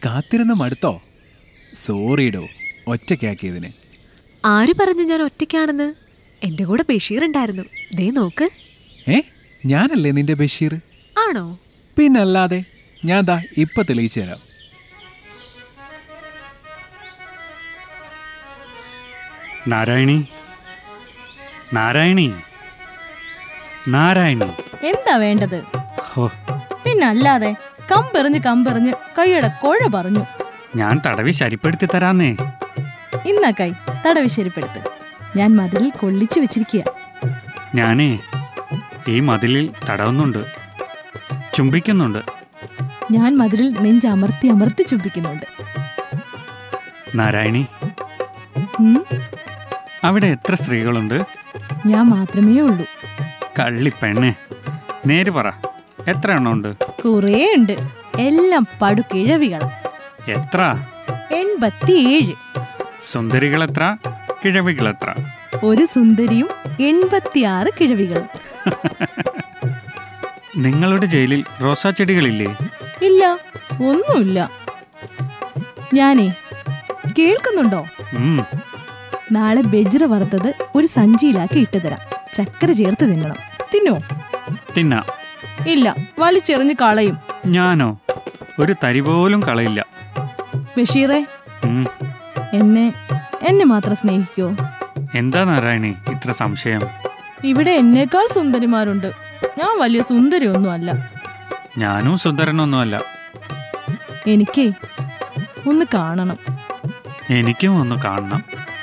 കാത്തിരുന്ന് മടുത്തോ സോറിയിടോ ഒറ്റയ്ക്കാക്കിയതിന് ആര് പറഞ്ഞു ഞാൻ ഒറ്റയ്ക്കാണെന്ന് എന്റെ കൂടെ ബഷീർ ഉണ്ടായിരുന്നു ദേ നോക്ക് ഏ ഞാനല്ലേ നിന്റെ ബഷീർ ആണോ പിന്നല്ലാതെ ഞാൻ ദാ ഇപ്പൊ തെളിയിച്ചു തരാം നാരായണി നാരായണി നാരായണി എന്താ വേണ്ടത് ഹോ പിന്നല്ലാതെ കമ്പെറിഞ്ഞ് കമ്പെറിഞ്ഞ് കൈയുടെ കോഴ പറഞ്ഞു ഞാൻ തടവി ശരിപ്പെടുത്തി തരാന്നേ ഇന്നാ കൈ തടവി ശരിപ്പെടുത്ത് ഞാൻ മതിലിൽ കൊള്ളിച്ചു വെച്ചിരിക്കുക ഞാനേ ഈ മതിലിൽ തടവുന്നുണ്ട് ചുംബിക്കുന്നുണ്ട് ഞാൻ മതിലിൽ നെഞ്ച് അമർത്തി അമർത്തി ചുംബിക്കുന്നുണ്ട് നാരായണി ഉം, അവിടെ എത്ര സ്ത്രീകളുണ്ട് ഞാൻ മാത്രമേ ഉള്ളൂ കള്ളിപ്പെണ്ണെ നേര് പറ എത്ര എണ്ണമുണ്ട് കുറേ ഉണ്ട് എല്ലാം പടുകിഴവികളാ എത്ര എൺപത്തിയേഴ് സുന്ദരികൾ എത്ര കിഴവികൾ എത്ര ഒരു സുന്ദരിയും എൺപത്തിയാറ് കിഴവികളും നിങ്ങളുടെ ജയിലിൽ റോസാ ചെടികളില്ലേ ഇല്ല ഒന്നുമില്ല ഞാനേ കേൾക്കുന്നുണ്ടോ ഉം, നാളെ ബെജ്ര വറുത്തത് ഒരു സഞ്ചിയിലാക്കി ഇട്ടുതരാം ചക്കര ചേർത്ത് തിന്നണം തിന്നോ തിന്നാം ഇല്ല വലിച്ചെറിഞ്ഞ് കളയും ഞാനോ ഒരു തരി പോലും കളയില്ല ബഷീറെ ഉം, എന്നെ എന്നെ മാത്രം സ്നേഹിക്കോ എന്താ നാരായണി ഇത്ര സംശയം ഇവിടെ എന്നേക്കാൾ സുന്ദരിമാരുണ്ട് ഞാൻ വലിയ സുന്ദരിയൊന്നും അല്ല ഞാനും സുന്ദരനൊന്നുമല്ല എനിക്കേ ഒന്ന് കാണണം എനിക്കും ഒന്ന് കാണണം